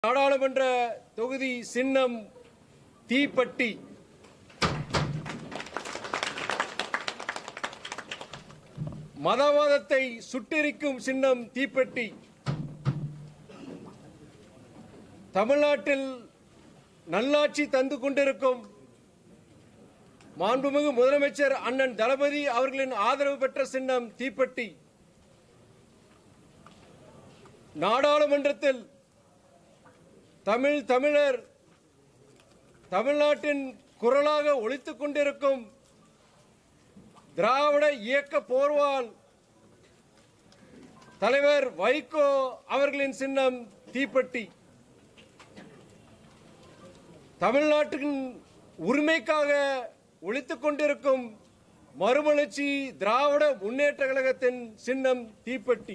நாடாளுமன்ற தொகுதி சின்னம் தீப்பட்டி மதவாதத்தை சுட்டெரிக்கும் சின்னம் தீப்பெட்டி தமிழ்நாட்டில் நல்லாட்சி தந்து கொண்டிருக்கும் மாண்புமிகு முதலமைச்சர் அண்ணன் தளபதி அவர்களின் ஆதரவு பெற்ற சின்னம் தீப்பெட்டி நாடாளுமன்றத்தில் தமிழ் தமிழர் தமிழ்நாட்டின் குரலாக ஒலித்துக் கொண்டிருக்கும் திராவிட இயக்க போர்வால் தலைவர் வைகோ அவர்களின் சின்னம் தீப்பெட்டி தமிழ்நாட்டின் உரிமைக்காக ஒலித்துக் கொண்டிருக்கும் மறுமலர்ச்சி திராவிட முன்னேற்ற கழகத்தின் சின்னம் தீப்பெட்டி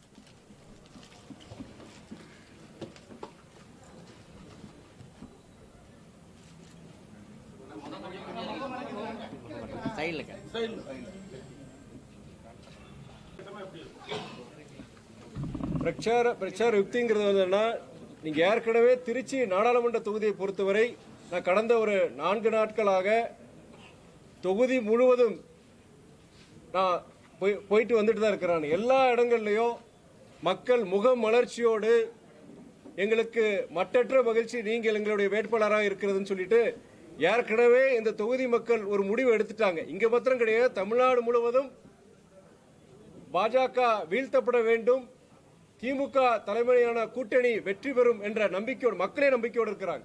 சைடில் பிரச்சார பிரச்சார யுக்திங்கிறது வந்துன்னா நீங்க ஏற்கனவே திருச்சி நாடாளுமன்ற தொகுதியை பொறுத்தவரை நான் கடந்த ஒரு நான்கு நாட்களாக தொகுதி முழுவதும் நான் போய் போயிட்டு வந்துட்டு தான் இருக்கிறேன் எல்லா இடங்கள்லையும் மக்கள் முக மலர்ச்சியோடு எங்களுக்கு மட்டற்ற மகிழ்ச்சி நீங்கள் எங்களுடைய வேட்பாளராக இருக்கிறதுன்னு சொல்லிட்டு ஏற்கனவே இந்த தொகுதி மக்கள் ஒரு முடிவு எடுத்துட்டாங்க இங்க மாத்திரம் கிடையாது தமிழ்நாடு முழுவதும் பாஜக வீழ்த்தப்பட வேண்டும் திமுக தலைமையிலான கூட்டணி வெற்றி பெறும் என்ற நம்பிக்கையோடு மக்களே நம்பிக்கையோடு இருக்கிறாங்க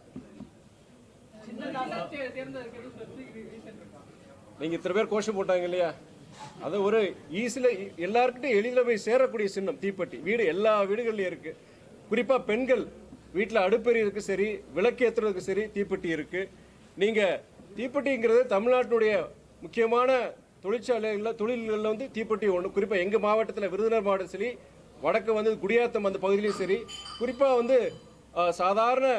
நீங்க இத்தனை பேர் கோஷம் போட்டாங்க இல்லையா அது ஒரு ஈஸில எல்லாருக்கிட்டும் எளிதில் போய் சேரக்கூடிய சின்னம் தீப்பெட்டி வீடு எல்லா வீடுகள்லயும் இருக்கு குறிப்பா பெண்கள் வீட்டில் அடுப்பெரியதுக்கு சரி விளக்கேற்றுறதுக்கு சரி தீப்பெட்டி இருக்கு நீங்க தீப்பெட்டிங்கிறது தமிழ்நாட்டினுடைய முக்கியமான தொழிற்சாலைகளில் தொழில்களில் வந்து தீப்பெட்டி ஒன்று குறிப்பாக எங்கள் மாவட்டத்தில் விருதுநகர் மாவட்டம் சரி வடக்கு வந்து குடியாத்தம் அந்த பகுதியிலையும் சரி குறிப்பாக வந்து அஹ், சாதாரண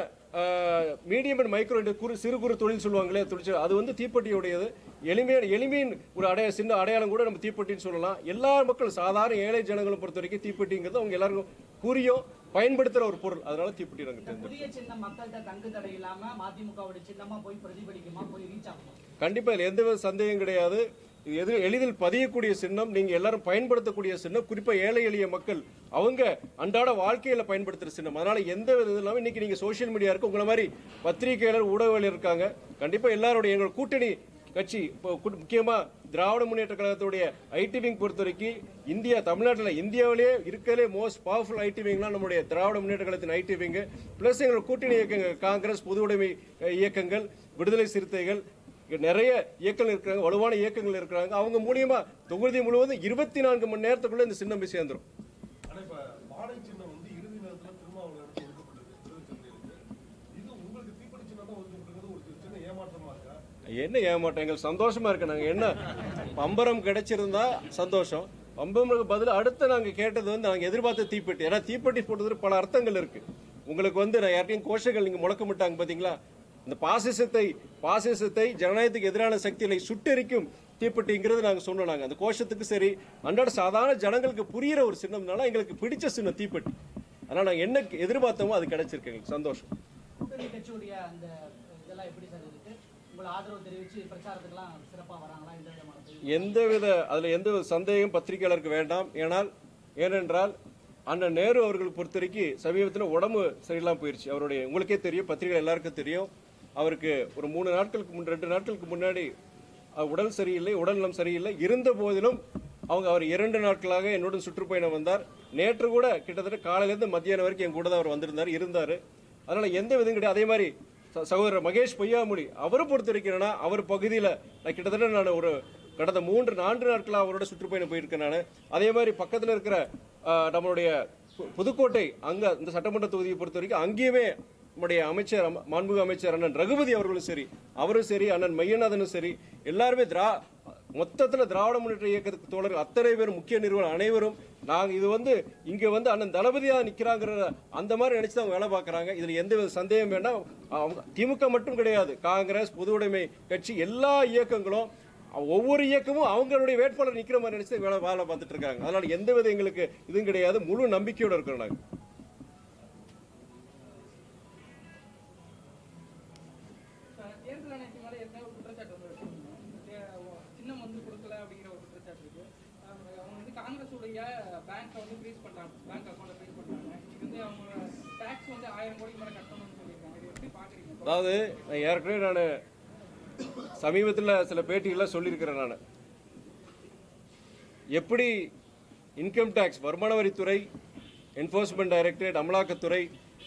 மீடியம் அண்ட் மைக்ரோ குறு சிறு குறு தொழில் சொல்லுவாங்களே தொழிற்சாலை அது வந்து தீப்பெட்டியுடையது எளிமையான எளிமையின் ஒரு அடைய சின்ன அடையாளம் கூட நம்ம தீப்பெட்டின்னு சொல்லலாம் எல்லா மக்களும் சாதாரண ஏழை ஜனங்களை பொறுத்த வரைக்கும் தீப்பெட்டிங்கிறது அவங்க எல்லாருக்கும் புரியும் பயன்படுத்துகிற ஒரு பொருள் அதனால தீப்பெட்டி நாங்கள் தேர்ந்தெடுத்தோம் புதிய சின்னம் மக்கள்கிட்ட தங்கு தடை இல்லாம மதிமுகவோட சின்னமா போய் பிரதிபலிக்குமா போய் ரீச் ஆகுமா கண்டிப்பா இதுல எந்தவித சந்தேகம் கிடையாது இது எது எளிதில் பதியக்கூடிய சின்னம் நீங்க எல்லாரும் பயன்படுத்தக்கூடிய சின்னம் குறிப்பா ஏழை எளிய மக்கள் அவங்க அன்றாட வாழ்க்கையில பயன்படுத்துற சின்னம் அதனால எந்த வித இது இல்லாம இன்னைக்கு நீங்க சோஷியல் மீடியா இருக்கு உங்களை மாதிரி பத்திரிகையாளர் ஊடகங்கள் இருக்காங்க கண்டிப்பா எல்லாருடைய எங்கள் கூட்டணி கட்சி இப்போ கு- முக்கியமா திராவிட முன்னேற்ற கழகத்துடைய ஐடி விங் பொறுத்த வரைக்கும் இந்தியா தமிழ்நாட்டில் இந்தியாவிலேயே இருக்கிறதே மோஸ்ட் பவர்ஃபுல் ஐடி விங்லாம் நம்முடைய திராவிட முன்னேற்ற கழகத்தின் ஐடி விங் பிளஸ் எங்கள் கூட்டணி இயக்கங்கள் காங்கிரஸ் பொது உடைமை அஹ், இயக்கங்கள் விடுதலை சிறுத்தைகள் இங்க நிறைய இயக்கங்கள் இருக்கிறாங்க வலுவான இயக்கங்கள் இருக்கிறாங்க அவங்க மூலியமா தொகுதி முழுவதும் இருபத்தி நான்கு மணி நேரத்துக்குள்ள இந்த சின்னம் போய் சேர்ந்துரும் ஆனா இப்ப பாடை சின்னம் வந்து இறுதி நேரத்துல திருமாவளவனுக்கு ஒதுக்கப்பட்டது திருச்செந்தூருக்கு இது உங்களுக்கு தீப்பெட்டி சின்னம் தான் ஒதுக்கப்பட்டிருக்கிறது ஒரு சின்ன ஏமாற்றமா இருக்கா என்ன ஏமாட்டம் எங்களுக்கு சந்தோஷமா இருக்கு நாங்க என்ன பம்பரம் கிடைச்சிருந்தா சந்தோஷம் பம்பரமுக்கு பதில் அடுத்து நாங்க கேட்டது வந்து நாங்க எதிர்பார்த்த தீப்பெட்டி ஏன்னா தீப்பெட்டி போட்டது பல அர்த்தங்கள் இருக்கு உங்களுக்கு வந்து நான் யார்ட்டையும் கோஷங்கள் நீங்க முழக்கமிட்டாங்க பாத்தீங்களா இந்த பாசிசத்தை பாசிசத்தை ஜனநாயகத்துக்கு எதிரான சக்திகளை சுட்டெரிக்கும் தீப்பெட்டிங்கிறது நாங்க சொன்னோம் நாங்க அந்த கோஷத்துக்கு சரி அன்றாட சாதாரண ஜனங்களுக்கு புரியிற ஒரு சின்னம்னால எங்களுக்கு பிடிச்ச சின்னம் தீப்பெட்டி அதனால நாங்க என்ன எதிர்பார்த்தோமோ அது கிடைச்சிருக்கு எங்களுக்கு சந்தோஷம் கூட்டணி கட்சியுடைய அந்த இதெல்லாம் எப்படி சார் இருக்கு உங்களை ஆதரவு தெரிவிச்சு பிரச்சாரத்துக்குலாம் சிறப்பா வராங்களா எந்த விதமான கேள்வி? எந்தவித அதுல எந்த வித சந்தேகம் பத்திரிகையாளருக்கு வேண்டாம் ஏனால் ஏனென்றால் அண்ணன் நேரு அவர்கள் பொறுத்த வரைக்கும் சமீபத்தில் உடம்பு சரியில்லாம போயிருச்சு அவருடைய உங்களுக்கே தெரியும் பத்திரிகை எல்லாருக்கும் தெரியும் அவருக்கு ஒரு மூணு நாட்களுக்கு முன் ரெண்டு நாட்களுக்கு முன்னாடி அவர் உடல் சரியில்லை உடல்நலம் சரியில்லை இருந்த போதிலும் அவங்க அவர் இரண்டு நாட்களாக என்னுடன் சுற்றுப்பயணம் வந்தார் நேற்று கூட கிட்டத்தட்ட காலையிலேருந்து மத்தியானம் வரைக்கும் என் கூட தான் அவர் வந்திருந்தார் இருந்தார் அதனால எந்த விதம் கிடையாது அதே மாதிரி ச- சகோதரர் மகேஷ் பொய்யாமொழி அவரை பொறுத்த வரைக்கும் என்னன்னா அவர் பகுதியில் நான் கிட்டத்தட்ட நான் ஒரு கடந்த மூன்று நான்கு நாட்களாக அவரோட சுற்றுப்பயணம் போயிருக்கேன் நான் அதே மாதிரி பக்கத்தில் இருக்கிற ஆ, நம்மளுடைய பு- புதுக்கோட்டை அங்க இந்த சட்டமன்ற தொகுதியை பொறுத்த வரைக்கும் அங்கேயுமே நம்முடைய அமைச்சர் அம- மாண்புமிகு அமைச்சர் அண்ணன் ரகுபதி அவர்களும் சரி அவரும் சரி அண்ணன் மையநாதனும் சரி எல்லாருமே திரா மொத்தத்துல திராவிட முன்னேற்ற இயக்கத்துக்கு தோழர்கள் அத்தனை பேரும் முக்கிய நிறுவனம் அனைவரும் நாங்க இது வந்து இங்க வந்து அண்ணன் தளபதியா நிக்கிறாங்கிற அந்த மாதிரி நினைச்சு தான் அவங்க வேலை பார்க்கறாங்க இதுல எந்த வித சந்தேகம் வேண்டாம் அவங்க திமுக மட்டும் கிடையாது காங்கிரஸ் பொது உடைமை கட்சி எல்லா இயக்கங்களும் ஒவ்வொரு இயக்கமும் அவங்களுடைய வேட்பாளர் நிக்கிற மாதிரி நினைச்சு வேலை வேலை பார்த்துட்டு இருக்காங்க அதனால எந்த வித எங்களுக்கு இதுவும் கிடையாது முழு நம்பிக்கையோட இருக்கிறோம் நாங்க தேர்தல் ஆணையத்து மேல ஏற்கனவே ஒரு குற்றச்சாட்டு வந்து வச்சிருந்தோம் தே- ஓ- சின்னம் வந்து கொடுக்கல அப்படிங்கிற ஒரு குற்றச்சாட்டு இருக்கு அவங்க அவங்க வந்து காங்கிரஸ் உடைய பேங்க் வந்து ஃப்ரீஸ் பண்றாங்க பேங்க் அக்கௌண்ட்டை ஃப்ரீஸ் பண்றாங்க இது வந்து அவங்க டாக்ஸ் வந்து ஆயிரம் கோடிக்கு மேல கட்டணும்னு சொல்லியிருக்காங்க இது எப்படி பாக்குறீங்க அதாவது நான் ஏற்கனவே நான் சமீபத்தில் சில பேட்டிகளில் சொல்லியிருக்கிறேன் நான் எப்படி இன்கம் டேக்ஸ் வருமான வரித்துறை என்ஃபோர்ஸ்மெண்ட் டைரக்டரேட் அமலாக்கத்துறை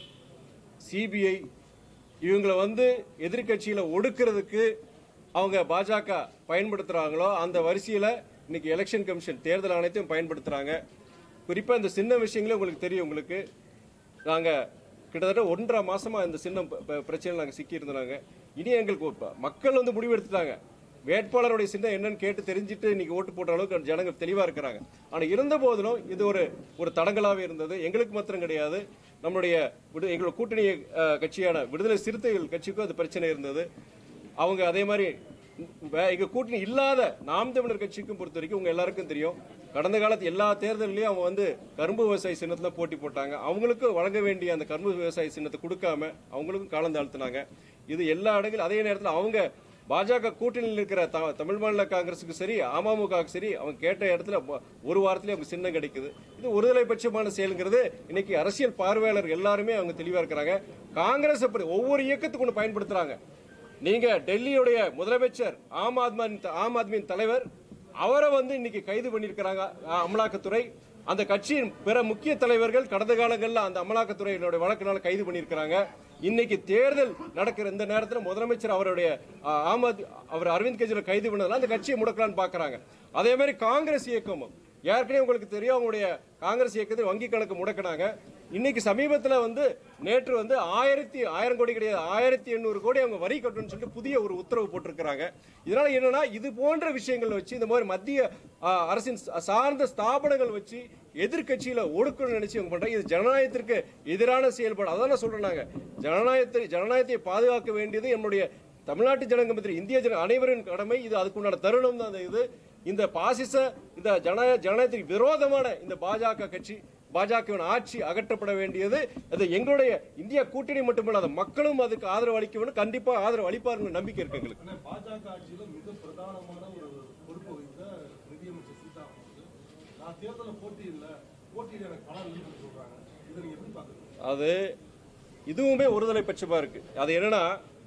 சிபிஐ இவங்களை வந்து எதிர்க்கட்சியில் ஒடுக்கிறதுக்கு அவங்க பாஜக பயன்படுத்துகிறாங்களோ அந்த வரிசையில் இன்னைக்கு எலெக்ஷன் கமிஷன் தேர்தல் ஆணையத்தையும் பயன்படுத்துகிறாங்க குறிப்பாக இந்த சின்ன விஷயங்களே உங்களுக்கு தெரியும் உங்களுக்கு நாங்கள் கிட்டத்தட்ட ஒன்றரை மாசமாக இந்த சின்ன ப- ப- பிரச்சனையில் நாங்கள் சிக்கியிருந்தாங்க இனி எங்களுக்கு ஒரு- மக்கள் வந்து முடிவெடுத்துட்டாங்க வேட்பாளருடைய சின்னம் என்னன்னு கேட்டு தெரிஞ்சுட்டு இன்னைக்கு ஓட்டு போட்ட அளவுக்கு ஜனங்க தெளிவாக இருக்கிறாங்க ஆனால் இருந்த போதிலும் இது ஒரு ஒரு தடங்கலாகவே இருந்தது எங்களுக்கு மாத்திரம் கிடையாது நம்மளுடைய விடு எங்களோட கூட்டணி அஹ், கட்சியான விடுதலை சிறுத்தைகள் கட்சிக்கும் அது பிரச்சனை இருந்தது அவங்க அதே மாதிரி வே- எங்க கூட்டணி இல்லாத நாம் தமிழர் கட்சிக்கும் பொறுத்த வரைக்கும் உங்க எல்லாருக்கும் தெரியும் கடந்த காலத்து எல்லா தேர்தல்லையும் அவங்க வந்து கரும்பு விவசாய சின்னத்துல போட்டி போட்டாங்க அவங்களுக்கும் வழங்க வேண்டிய அந்த கரும்பு விவசாய சின்னத்தை கொடுக்காம அவங்களுக்கும் காலம் தாழ்த்தினாங்க இது எல்லா இடங்களும் அதே நேரத்தில் அவங்க பாஜக கூட்டணியில் இருக்கிற த- தமிழ் மாநில காங்கிரஸுக்கு சரி அமமுகவுக்கு சரி அவங்க கேட்ட இடத்துல ப- ஒரு வாரத்திலே அவங்க சின்னம் கிடைக்குது இது ஒருதலை பட்சமான செயலுங்கிறது இன்னைக்கு அரசியல் பார்வையாளர் எல்லாருமே அவங்க தெளிவா இருக்கிறாங்க காங்கிரஸ் அப்படி ஒவ்வொரு இயக்கத்துக்கு ஒன்று பயன்படுத்துறாங்க நீங்க டெல்லியுடைய முதலமைச்சர் ஆம் ஆத்மி ஆம் ஆத்மியின் தலைவர் அவரை வந்து இன்னைக்கு கைது பண்ணியிருக்கிறாங்க அ- அமலாக்கத்துறை அந்த கட்சியின் பிற முக்கிய தலைவர்கள் கடந்த காலங்களில் அந்த அமலாக்கத்துறையினுடைய வழக்கினால கைது பண்ணியிருக்கிறாங்க இன்னைக்கு தேர்தல் நடக்கிற இந்த நேரத்தில் முதலமைச்சர் அவருடைய அ, ஆம் ஆத்மி அவர் அரவிந்த் கெஜ்ரிவால் கைது பண்ணதால அந்த கட்சியை முடக்கலான்னு பார்க்கறாங்க அதே மாதிரி காங்கிரஸ் இயக்கமும் ஏற்கனவே உங்களுக்கு தெரியும் அவங்களுடைய காங்கிரஸ் இயக்கத்தை வங்கி கணக்கு முடக்கினாங்க இன்னைக்கு சமீபத்தில் வந்து நேற்று வந்து ஆயிரத்தி ஆயிரம் கோடி கிடையாது ஆயிரத்தி எண்ணூறு கோடி அவங்க வரி கட்டணும்னு சொல்லிட்டு புதிய ஒரு உத்தரவு போட்டிருக்கிறாங்க இதனால என்னன்னா இது போன்ற விஷயங்கள் வச்சு இந்த மாதிரி மத்திய ஆ, அரசின் சா- சார்ந்த ஸ்தாபனங்கள் வச்சு எதிர்க்கட்சியில ஒடுக்கணும்னு நினைச்சு இவங்க பண்றாங்க இது ஜனநாயகத்திற்கு எதிரான செயல்பாடு அதான் நான் சொல்றேன் நாங்க ஜனநாயகத்தை ஜனநாயகத்தை பாதுகாக்க வேண்டியது என்னுடைய தமிழ்நாட்டு ஜனங்கமத்திரி இந்திய ஜன அனைவரின் கடமை இது அதுக்குண்டான தருணம் தான் அந்த இது இந்த பாசிச இந்த ஜன ஜனநாயகத்துக்கு விரோதமான இந்த பாஜக கட்சி பாஜகவின் ஆட்சி அகற்றப்பட வேண்டியது அது எங்களுடைய இந்திய கூட்டணி மட்டுமல்லாத மக்களும் அதுக்கு ஆதரவு அளிக்க வேண்டும் கண்டிப்பா ஆதரவு அளிப்பாருங்க நம்பிக்கை இருக்கு எங்களுக்கு ஆனா பாஜக ஆட்சியில மிக பிரதானமான ஒரு பொறுப்பை வைத்த நிதியமைச்சர் சீதாராமன் வந்து, நான் தேர்தலில் போட்டி இல்ல போட்டியில் எனக்கு பணம் இல்லைன்னு சொல்றாங்க இதை நீங்க எப்படி பாக்குறீங்க அது இதுவுமே ஒருதலை பட்சமா இருக்கு அது என்னன்னா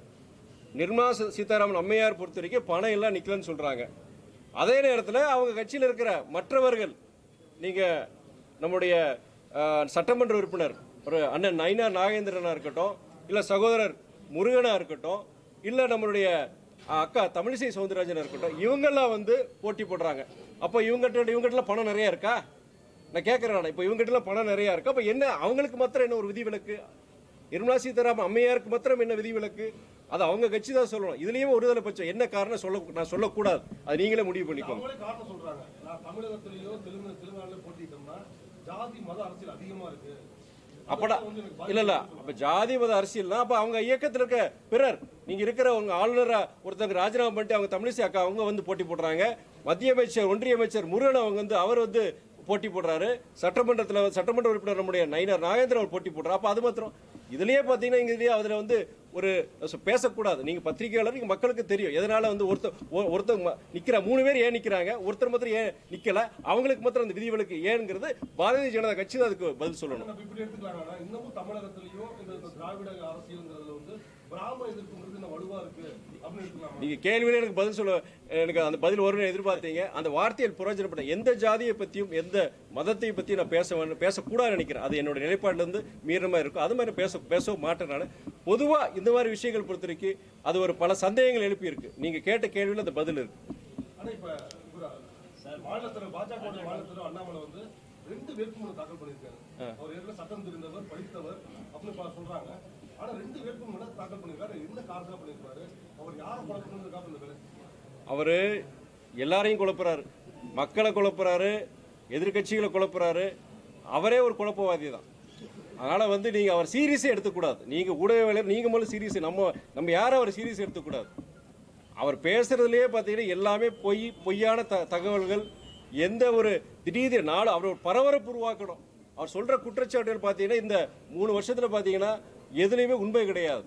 நிர்மலா சீ- சீதாராமன் அம்மையார் பொறுத்த வரைக்கும் பணம் எல்லாம் நிக்கலன்னு சொல்றாங்க அதே நேரத்தில் அவங்க கட்சியில் இருக்கிற மற்றவர்கள் நீங்க நம்முடைய அஹ், சட்டமன்ற உறுப்பினர் ஒரு அண்ணன் நயினா நாகேந்திரனா இருக்கட்டும் இல்ல சகோதரர் முருகனா இருக்கட்டும் இல்ல நம்மளுடைய அஹ், அக்கா தமிழிசை சவுந்தரராஜனா இருக்கட்டும் இவங்கெல்லாம் வந்து போட்டி போடுறாங்க அப்போ இவங்ககிட்ட இவங்ககிட்ட பணம் நிறைய இருக்கா நான் கேட்கறேன் இப்போ இவங்ககிட்ட பணம் நிறைய இருக்கு அப்ப என்ன அவங்களுக்கு மாத்திரம் என்ன ஒரு விதிவிலக்கு நிர்மலா சீதாராமன் அம்மையாருக்கு மாத்திரம் என்ன விதிவிலக்கு அது அவங்க கட்சி தான் சொல்லணும் இதுலயும் ஒருதலை பட்சம் என்ன காரணம் சொல்ல நான் சொல்லக்கூடாது அது நீங்களே முடிவு பண்ணிக்கோங்க அவங்களே காரணம் சொல்றாங்க நான் தமிழகத்திலேயோ தெலுங்கு தெலுங்கானால போட்டிட்டோம்னா ஜாதி மத அரசியல் அதிகமா இருக்கு அப்படா வந்து எனக்கு இல்ல இல்ல அப்ப ஜாதி மத அரசியல்னா அப்ப அவங்க இயக்கத்துல இருக்க பிறர் நீங்க இருக்கிற உங்க ஆளுநரா ஒருத்தங்க ராஜினாமா பண்ணிட்டு அவங்க தமிழிசை அக்கா அவங்க வந்து போட்டி போடுறாங்க மத்திய அமைச்சர் ஒன்றிய அமைச்சர் முருகன் அவங்க வந்து அவர் வந்து போட்டி போடுறாரு சட்டமன்றத்துல சட்டமன்ற உறுப்பினர் நம்முடைய நயினார் நாகேந்திரன் அவர் போட்டி போடுறாரு அப்ப அது மாத்திரம் இதுலயே பாத்தீங்கன்னா இங்க இதுலயே அதுல வந்து ஒரு ச- பேசக்கூடாது நீங்க பத்திரிகையாளர் நீங்க மக்களுக்கு தெரியும் எதனால வந்து ஒருத்தர் ஒ- ஒருத்தர் ம- நிக்கிற மூணு பேர் ஏன் நிக்கிறாங்க ஒருத்தர் மாத்திரம் ஏன் நிக்கல அவங்களுக்கு மாத்திரம் அந்த விதிவிலக்கு ஏன்ங்கிறது பாரதிய ஜனதா கட்சி தான் அதுக்கு பதில் சொல்லணும் நம்ம இப்படி எடுத்துக்கலாம்னா இன்னமும் தமிழகத்திலயும் இந்த இந்த திராவிட அரசியல்ங்கிறதுல வந்து பிராமண எதிர்ப்புங்கிறது இன்னும் வலுவா இருக்கு அப்படின்னு எடுத்துக்கலாமா நீங்க கேள்வியில எனக்கு பதில் சொல்ல எனக்கு அந்த பதில் வரும்னு எதிர்பார்த்தீங்க அந்த வார்த்தையில் புரோஜனப்பட்ட எந்த ஜாதியை பத்தியும் எந்த மதத்தை பத்தியும் நான் பேச வேண்டும் பேசக்கூடாதுன்னு நினைக்கிறேன் அது என்னோட நிலைப்பாடுல இருந்து மீறமா இருக்கும் அது மாதிரி பேச பேசவும் மாட்டேன் நான் பொதுவா இந்த மாதிரி விஷயங்கள் பொறுத்த வரைக்கும் அது ஒரு பல சந்தேகங்கள் எழுப்பி இருக்கு நீங்க கேட்ட கேள்வியில அந்த பதில் இருக்கு ஆனா இப்ப இவரு மாநிலத்தில் பாஜக மாநிலத்தில் அண்ணாமலை வந்து ரெண்டு வேட்புமனு தாக்கல் பண்ணியிருக்காரு அவர் ஏற்கனவே சட்டம் தெரிந்தவர் படித்தவர் அப்படின்னு பா- சொல்றாங்க ஆனா ரெண்டு வேட்புமனு தாக்கல் பண்ணியிருக்காரு என்ன காரணம் பண்ணியிருக்காரு அவர் யாரை குழப்பணுன்றதுக்காக இந்த வேலை அவரு எல்லாரையும் குழப்புறாரு மக்களை குழப்புறாரு எதிர்க்கட்சிகளை குழப்புறாரு அவரே ஒரு குழப்பவாதி தான் அதனால வந்து நீங்க அவர் சீரியஸே எடுத்துக்கூடாது நீங்க ஊடகவியலர் நீங்க முதல்ல சீரியஸ் நம்ம நம்ம யாரும் அவர் சீரியஸ் எடுத்துக்கூடாது அவர் பேசுறதுலயே பார்த்தீங்கன்னா எல்லாமே பொய் பொய்யான த தகவல்கள் எந்த ஒரு திடீர் நாள் அவர் ஒரு பரபரப்பு உருவாக்கணும் அவர் சொல்ற குற்றச்சாட்டுகள் பார்த்தீங்கன்னா இந்த மூணு வருஷத்துல பார்த்தீங்கன்னா எதுலையுமே உண்மை கிடையாது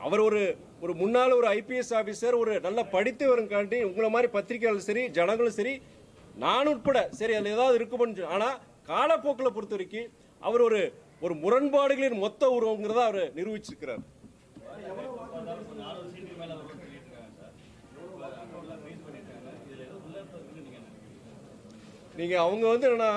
அவர் ஒரு ஒரு முன்னாள் ஒரு ஐபிஎஸ் ஆபீசர் ஒரு நல்ல படித்தவரும் காண்டி உங்களை மாதிரி பத்திரிகையாளர் சரி ஜனங்களும் சரி நான் உட்பட சரி அதில் ஏதாவது இருக்குமென்னு ஆனால் காலப்போக்கில் பொறுத்த வரைக்கும் அவர் ஒரு ஒரு முரண்பாடுகளின் மொத்த உருவங்கிறத அவர் நிரூபிச்சிருக்கிறார் நீங்க அவங்க வந்து என்னன்னா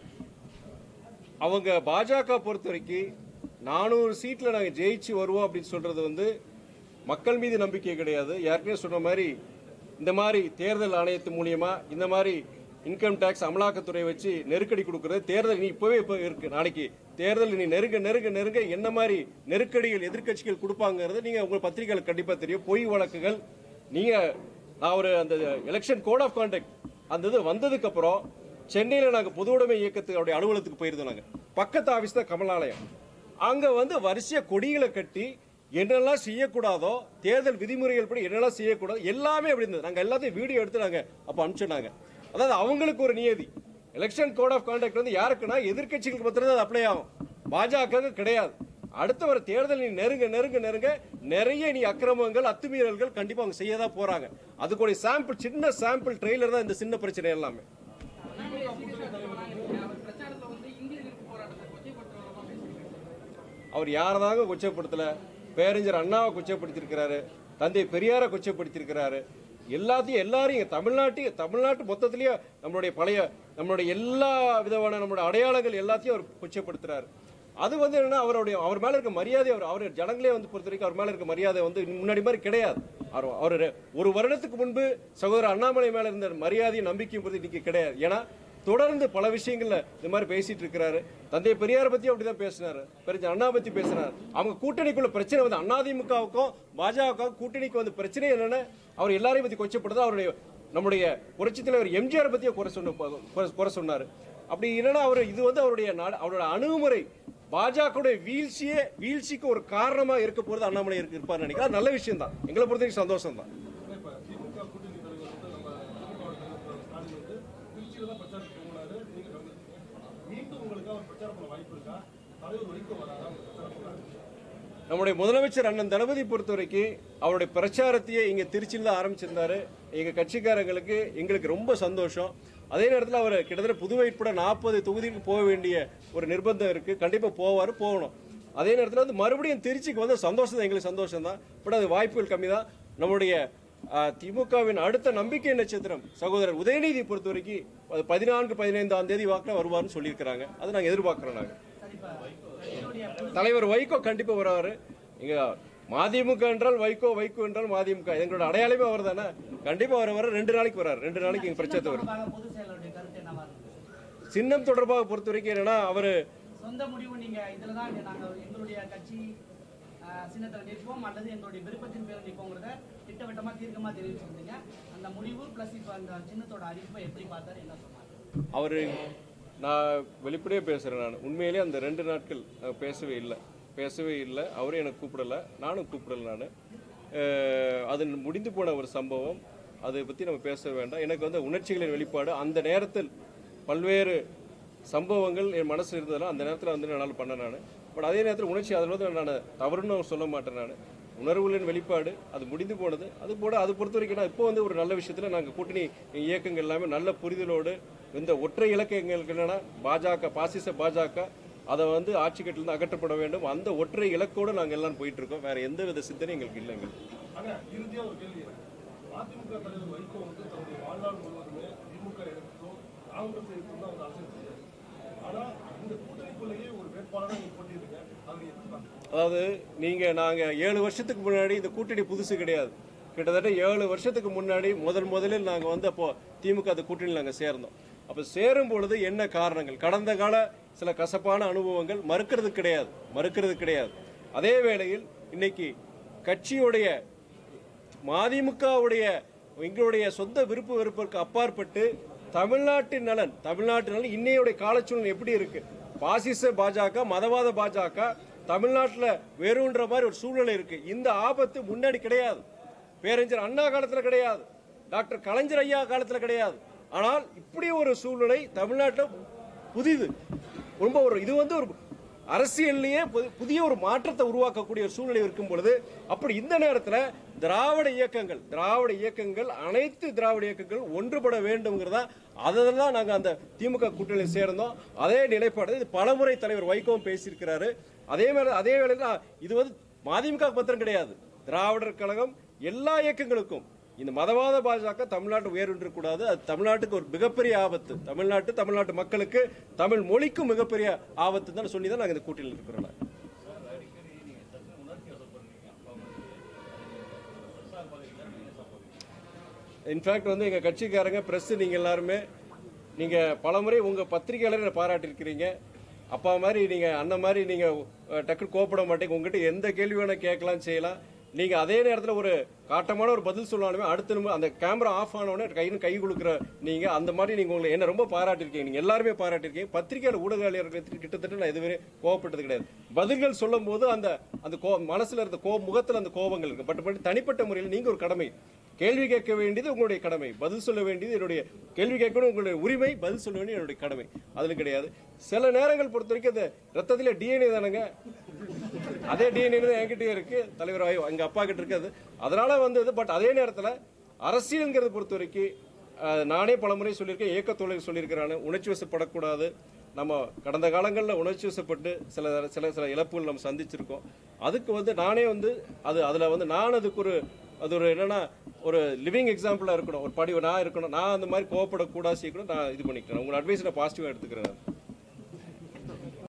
அவங்க பாஜக பொறுத்த வரைக்கும் நானூறு சீட்ல நாங்க ஜெயிச்சு வருவோம் அப்படின்னு சொல்றது வந்து மக்கள் மீது நம்பிக்கை கிடையாது ஏற்கனவே சொன்ன மாதிரி இந்த மாதிரி தேர்தல் ஆணையத்து மூலியமா இந்த மாதிரி இன்கம் டேக்ஸ் அமலாக்கத்துறை வச்சு நெருக்கடி கொடுக்கறது தேர்தல் நீ இப்பவே இப்போ இருக்கு நாளைக்கு தேர்தல் நீ நெருங்க நெருங்க நெருங்க என்ன மாதிரி நெருக்கடிகள் எதிர்க்கட்சிகள் கொடுப்பாங்கிறது நீங்க உங்க பத்திரிகைகள் கண்டிப்பா தெரியும் பொய் வழக்குகள் நீங்க நான் ஒரு அந்த எலெக்ஷன் கோட் ஆஃப் கான்டக்ட் அந்த இது வந்ததுக்கு அப்புறம் சென்னையில் நாங்கள் பொது உடைமை இயக்கத்துடைய அலுவலகத்துக்கு போயிருந்தோம் நாங்கள் பக்கத்து ஆஃபீஸ் தான் கமலாலயம் அங்கே வந்து வரிசையாக கொடிகளை கட்டி என்னெல்லாம் செய்யக்கூடாதோ தேர்தல் விதிமுறைகள் படி என்னெல்லாம் செய்யக்கூடாதோ எல்லாமே அப்படி இருந்தது நாங்கள் எல்லாத்தையும் வீடியோ எடுத்து நாங்கள் அப்போ அனுப்பிச்சோனாங்க அதாவது அவங்களுக்கு ஒரு நியதி எலெக்ஷன் கோட் ஆஃப் கான்டாக்ட் வந்து யாருக்குன்னா எதிர்க்கட்சிகளுக்கு மாத்திரம் அது அப்ளை ஆகும் பாஜக கிடையாது அடுத்த வர தேர்தல் நீ நெருங்க நெருங்க நெருங்க நிறைய நீ அக்கிரமங்கள் அத்துமீறல்கள் கண்டிப்பா அவங்க செய்ய தான் போறாங்க அதுக்கு சாம்பிள் சின்ன சாம்பிள் ட்ரெய்லர் தான் இந்த சின்ன பிரச்சனை எல்லாமே அவர் பிரச்சாரத்துல வந்து இந்திய எதிர்ப்பு போராட்டத்தை கொச்சைப்படுத்துறவங்க பேசியிருக்காரு அவர் யாரதாங்க கொச்சப்படுத்தல பேரறிஞர் அண்ணாவை கொச்சப்படுத்தியிருக்கிறாரு தந்தை பெரியாரை கொச்சப்படுத்தியிருக்கிறாரு எல்லாத்தையும் எல்லாரையும் இங்க தமிழ்நாட்டு தமிழ்நாட்டு மொத்தத்திலேயே நம்மளுடைய பழைய நம்மளுடைய எல்லா விதமான நம்மளுடைய அடையாளங்கள் எல்லாத்தையும் அவர் கொச்சப்படுத்துறாரு அது வந்து என்னன்னா அவருடைய அவர் மேல இருக்க மரியாதை அவர் அவர் ஜனங்களே வந்து பொறுத்த வரைக்கும் அவர் மேல இருக்க மரியாதை வந்து முன்னாடி மாதிரி கிடையாது அவர் அவர் ஒரு வருடத்துக்கு முன்பு சகோதரர் அண்ணாமலை மேல இருந்த மரியாதையும் நம்பிக்கையும் பொறுத்து இன்னைக்கு கிடையாது ஏன்னா தொடர்ந்து பல விஷயங்கள்ல இந்த மாதிரி பேசிட்டு இருக்கிறாரு தந்தை பெரியார் பத்தி அப்படிதான் பேசினாரு பெரிய அண்ணா பத்தி பேசினார் அவங்க கூட்டணிக்குள்ள பிரச்சனை வந்து அதிமுகவுக்கும் பாஜகவுக்கும் கூட்டணிக்கு வந்து பிரச்சனை என்னன்னு அவர் எல்லாரையும் பத்தி கொச்சப்படுது அவருடைய நம்முடைய புரட்சி தலைவர் எம்ஜிஆர் பத்தியே குறை சொன்ன குறை- குறை சொன்னாரு அப்படி இல்லைன்னா அவர் இது வந்து அவருடைய நாடு- அவரோட அணுகுமுறை பாஜகவுடைய வீழ்ச்சியே வீழ்ச்சிக்கு ஒரு காரணமா இருக்க போறது அண்ணாமலை இருக்கு இருப்பார் நினைக்கிறேன் அது நல்ல விஷயம் தான் எங்களை பொறுத்த வரைக்கும் சந்தோஷம் தான் இப்ப திமுக கூட்டணி தலைவர் வந்து நம்ம திமுக தலைவர் ஸ்டாலின் வந்து திருச்சியில தான் பிரச்சாரத்துக்கு போனாரு நீங்க கவனிச்சிருக்கீங்க மீண்டும் உங்களுக்கு அவர் பிரச்சாரம் பண்ண வாய்ப்பு இருக்கா தலைவர் வரைக்கும் வராதா அவர் பிரச்சாரம் பண்ணாரு நம்முடைய முதலமைச்சர் அண்ணன் தளபதி பொறுத்த வரைக்கும் அவருடைய பிரச்சாரத்தையே இங்க திருச்சியில் தான் ஆரம்பிச்சிருந்தாரு எங்க கட்சிக்காரங்களுக்கு எங்களுக்கு ரொம்ப சந்தோஷம் அதே நேரத்தில் அவர் கிட்டத்தட்ட புதுவை உட்பட நாற்பது தொகுதிக்கு போக வேண்டிய ஒரு நிர்பந்தம் இருக்கு கண்டிப்பா போவாரு போகணும் அதே நேரத்தில் வந்து மறுபடியும் திருச்சிக்கு வந்து சந்தோஷம் தான் எங்களுக்கு சந்தோஷம் தான் பட் அது வாய்ப்புகள் கம்மி தான் நம்முடைய ஆஹ், திமுகவின் அடுத்த நம்பிக்கை நட்சத்திரம் சகோதரர் உதயநிதி பொறுத்த வரைக்கும் அது பதினான்கு பதினைந்தாம் தேதி வாக்கில் வருவார்னு சொல்லியிருக்கிறாங்க அதை நாங்கள் எதிர்பார்க்குறோம் நாங்கள் சார் இப்போ கட்சியினுடைய தலைவர் வைகோ கண்டிப்பா வருவாரு இங்க மதிமுக என்றால் வைகோ வைகோ என்றால் மதிமுக எங்களோட அடையாளமே அவர் தானே கண்டிப்பா வர வர ரெண்டு நாளைக்கு வராரு ரெண்டு நாளைக்கு எங்க பிரச்சனை வரும் தொடர்பாக பொதுச் செயலருடைய கருத்து என்னவா இருக்கு சின்னம் தொடர்பாக பொறுத்த வரைக்கும் என்னன்னா அவரு சொந்த முடிவு நீங்க இதுல தான் நாங்க எங்களுடைய கட்சி அஹ், சின்னத்துல நிற்போம் அல்லது எங்களுடைய விருப்பத்தின் பேரில் நிற்போங்கிறத திட்டவட்டமா தீர்க்கமா தெரிவிச்சிருந்தீங்க அந்த முடிவு பிளஸ் இப்ப அந்த சின்னத்தோட அறிவிப்பை எப்படி பார்த்தாரு என்ன சொன்னாரு அவரு நான் வெளிப்படையே பேசுறேன் நான் உண்மையிலேயே அந்த ரெண்டு நாட்கள் நான் பேசவே இல்லை பேசவே இல்லை அவரும் எனக்கு கூப்பிடல நானும் கூப்பிடல நான் அது முடிந்து போன ஒரு சம்பவம் அதை பற்றி நம்ம பேச வேண்டாம் எனக்கு வந்து உணர்ச்சிகளின் வெளிப்பாடு அந்த நேரத்தில் பல்வேறு சம்பவங்கள் என் மனசில் இருந்ததெல்லாம் அந்த நேரத்தில் வந்து என்னால் பண்ண நான் பட் அதே நேரத்தில் உணர்ச்சி அதில் வந்து நான் தவறுன்னு சொல்ல மாட்டேன் நான் உணர்வுகளின் வெளிப்பாடு அது முடிந்து போனது அது போல அது பொறுத்த வரைக்கும் நான் இப்போ வந்து ஒரு நல்ல விஷயத்தில் நாங்கள் கூட்டணி இயக்கங்கள் எல்லாமே நல்ல புரிதலோடு இந்த ஒற்றை இலக்கங்களுக்கு என்னன்னா பாஜக பாசிச பாஜக அதை வந்து ஆட்சி கட்டிலிருந்து அகற்றப்பட வேண்டும் அந்த ஒற்றை இலக்கோடு நாங்கள் எல்லாம் போயிட்டு இருக்கோம் வேற எந்த வித சிந்தனை எங்களுக்கு இல்லை எங்களுக்கு ஆனா இறுதியா ஒரு கேள்வி அதிமுக தலைவர் வைகோ வந்து தன்னுடைய வாழ்நாள் முழுவதுமே திமுக எதிர்த்தும் காங்கிரஸ் எதிர்த்தும் தான் அவர் அரசியல் செய்யாரு ஆனா இந்த கூட்டணிக்குள்ளேயே ஒரு வேட்பாளராக நீங்க போட்டியிருக்கீங்க அதை எப்படி பார்க்கணும் அதாவது நீங்க நாங்க ஏழு வருஷத்துக்கு முன்னாடி இந்த கூட்டணி புதுசு கிடையாது கிட்டத்தட்ட ஏழு வருஷத்துக்கு முன்னாடி முதல் முதலில் நாங்க வந்து அப்போ திமுக அந்த கூட்டணியில் நாங்க சேர்ந்தோம் அப்ப சேரும் பொழுது என்ன காரணங்கள் கடந்த கால சில கசப்பான அனுபவங்கள் மறுக்கிறது கிடையாது மறுக்கிறது கிடையாது அதே வேளையில் இன்னைக்கு கட்சியுடைய மதிமுகவுடைய எங்களுடைய சொந்த விருப்பு வெறுப்பிற்கு அப்பாற்பட்டு தமிழ்நாட்டின் நலன் தமிழ்நாட்டு நலன் இன்னையுடைய காலச்சூழல் எப்படி இருக்கு பாசிச பாஜக மதவாத பாஜக தமிழ்நாட்டில் வேறுன்ற மாதிரி ஒரு சூழ்நிலை இருக்கு இந்த ஆபத்து முன்னாடி கிடையாது பேரறிஞர் அண்ணா காலத்துல கிடையாது டாக்டர் கலைஞர் ஐயா காலத்துல கிடையாது ஆனால் இப்படி ஒரு சூழ்நிலை தமிழ்நாட்டில் புதிது ரொம்ப ஒரு இது வந்து ஒரு அரசியல்லையே புதி- புதிய ஒரு மாற்றத்தை உருவாக்கக்கூடிய ஒரு சூழ்நிலை இருக்கும் பொழுது அப்படி இந்த நேரத்தில் திராவிட இயக்கங்கள் திராவிட இயக்கங்கள் அனைத்து திராவிட இயக்கங்கள் ஒன்றுபட வேண்டும்ங்கிறதா அதெல்லாம் நாங்கள் அந்த திமுக கூட்டணியில் சேர்ந்தோம் அதே நிலைப்பாடு இது பலமுறை தலைவர் வைகோவும் பேசியிருக்கிறாரு அதே மாதிரி அதே வேளையில் இது வந்து மதிமுக பத்திரம் கிடையாது திராவிடர் கழகம் எல்லா இயக்கங்களுக்கும் இந்த மதவாத பாஜக தமிழ்நாட்டு உயர்வு கூடாது அது தமிழ்நாட்டுக்கு ஒரு மிகப்பெரிய ஆபத்து தமிழ்நாட்டு தமிழ்நாட்டு மக்களுக்கு தமிழ் மொழிக்கும் மிகப்பெரிய ஆபத்து தான் சொல்லி தான் நாங்கள் இந்த கூட்டணியில் இருக்கிறோம் இன்ஃபேக்ட் வந்து எங்கள் கட்சிக்காரங்க ப்ரெஸ் நீங்கள் எல்லாருமே நீங்கள் பலமுறை உங்கள் பத்திரிகையாளரை பாராட்டியிருக்கிறீங்க அப்பா மாதிரி நீங்கள் அண்ணன் மாதிரி நீங்கள் டக்குனு கோப்பட மாட்டீங்க உங்ககிட்ட எந்த கேள்வி வேணால் கேட்கலாம் செய்யலாம் நீங்கள் அதே நேரத்தில் ஒரு காட்டமான ஒரு பதில் சொன்னாலுமே அடுத்த நிமிடம் அந்த கேமரா ஆஃப் ஆனவுடனே கைன்னு கை கொடுக்குற நீங்கள் அந்த மாதிரி நீங்கள் உங்களை என்ன ரொம்ப பாராட்டியிருக்கீங்க நீங்கள் எல்லாருமே பாராட்டியிருக்கீங்க பத்திரிகையாளர் ஊடகவியலாளர்கள் கிட்டத்தட்ட நான் இதுவரை கோவப்பட்டது கிடையாது பதில்கள் சொல்லும் போது அந்த அந்த கோ மனசில் இருந்த கோ முகத்தில் அந்த கோபங்கள் இருக்கு பட் பட் தனிப்பட்ட முறையில் நீங்கள் ஒரு கடமை கேள்வி கேட்க வேண்டியது உங்களுடைய கடமை பதில் சொல்ல வேண்டியது என்னுடைய கேள்வி கேட்கணும் உங்களுடைய உரிமை பதில் சொல்ல வேண்டியது என்னுடைய கடமை அதில் கிடையாது சில நேரங்கள் பொறுத்த வரைக்கும் அந்த ரத்தத்தில் டிஎன்ஏ தானங்க அதே டிஎன்ஏ தான் என்கிட்டயே இருக்கு தலைவர் ஆய்வு எங்க அப்பா கிட்ட இருக்காது அதனால வந்தது பட் அதே நேரத்தில் அரசியல்ங்கிறத பொறுத்த வரைக்கும் அஹ், நானே பலமுறை சொல்லியிருக்கேன் இயக்கத்தோழர் சொல்லியிருக்கிறானு உணர்ச்சி வசப்படக்கூடாது நம்ம கடந்த காலங்களில் உணர்ச்சி வசப்பட்டு சில சில சில இழப்புகள் நம்ம சந்திச்சிருக்கோம் அதுக்கு வந்து நானே வந்து அது அதில் வந்து நான் அதுக்கு ஒரு அது ஒரு என்னன்னா ஒரு லிவிங் எக்ஸாம்பிளாக இருக்கணும் ஒரு படி நான் இருக்கணும் நான் அந்த மாதிரி கோவப்படக்கூடாது செய்யக்கூடாது நான் இது பண்ணிக்கிறேன் உங்களோட அட்வைஸ் நான் பாசிட்டிவாக எடுத்துக்கிறேன்